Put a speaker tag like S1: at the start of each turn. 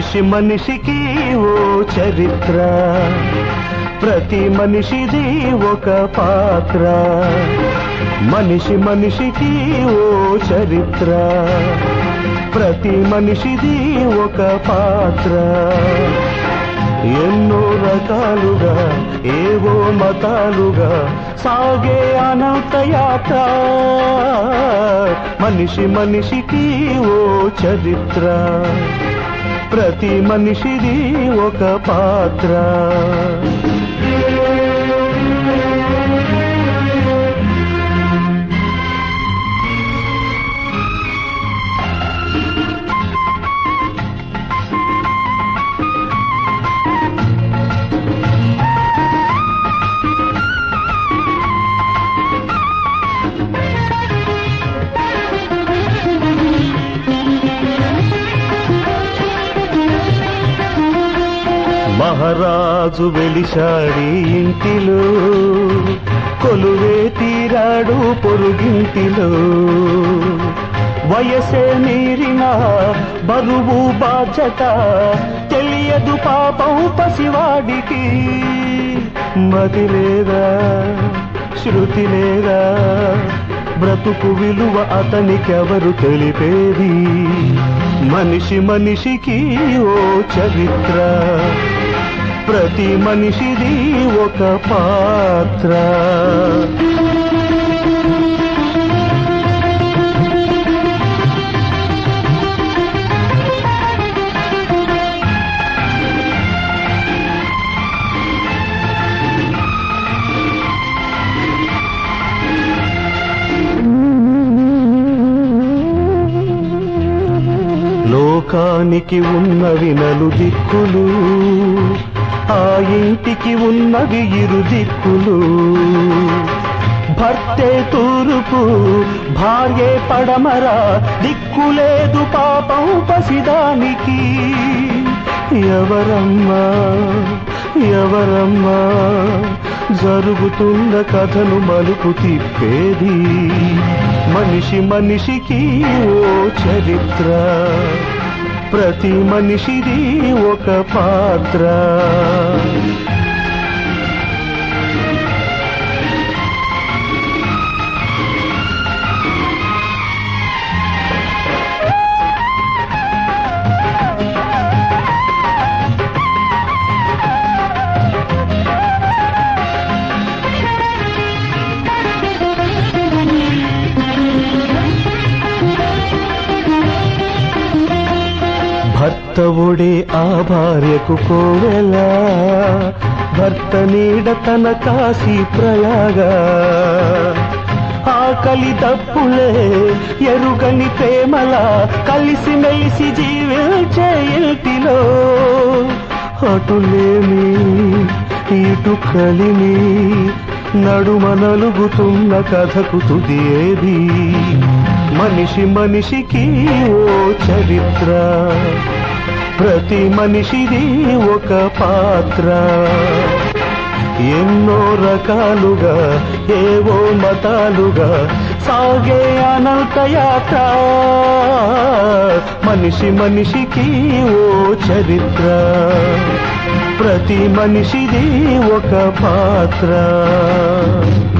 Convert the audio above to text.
S1: మనిషి మనిషికి ఓ చరిత్ర ప్రతి మనిషిది ఒక పాత్ర మనిషి మనిషికి ఓ చరిత్ర ప్రతి మనిషిది ఒక పాత్ర ఎన్నో రకాలుగా ఏవో మతాలుగా సాగే అనంత యాత్ర మనిషి మనిషికి ఓ చరిత్ర ప్రతి మనిషిది ఒక పాత్ర మహారాజు వెలిశాడి ఇంటిలో కొలువే తీరాడు పొరుగింటిలో వయసే మీరిన బరువు బాధ్యత తెలియదు పాపం పసివాడికి మతి లేదా శృతి లేదా బ్రతుకు విలువ అతనికెవరు తెలిపేది మనిషి మనిషికి ఓ చరిత్ర ప్రతి మనిషిది ఒక పాత్ర లోకానికి ఉన్నవి నలు దిక్కులు ఆ ఇంటికి ఉన్నవి ఇరు దిక్కులు భర్తే తూరుపు భార్యే పడమర దిక్కులేదు పాపం పసిదానికి ఎవరమ్మా ఎవరమ్మా జరుగుతున్న కథను మలుపు తిప్పేది మనిషి మనిషికి ఓ చరిత్ర ప్రతి మనిషిది ఒక పాత్ర భర్త ఒడే ఆ భార్యకు కోవెలా భర్త నీడ తన కాశీ ప్రయాగా ఆకలి తప్పులే ఎరుగని ప్రేమలా కలిసి మెలిసి జీవించే ఇంటిలో అటులేమి ఇటు కలిమి నడుమ నలుగుతున్న కథకు తుది ఏది మనిషి మనిషికి ఓ చరిత్ర ప్రతి మనిషిది ఒక పాత్ర ఎన్నో రకాలుగా ఏవో మతాలుగా సాగే అనంత యాత్ర మనిషి మనిషికి ఓ చరిత్ర ప్రతి మనిషిది ఒక పాత్ర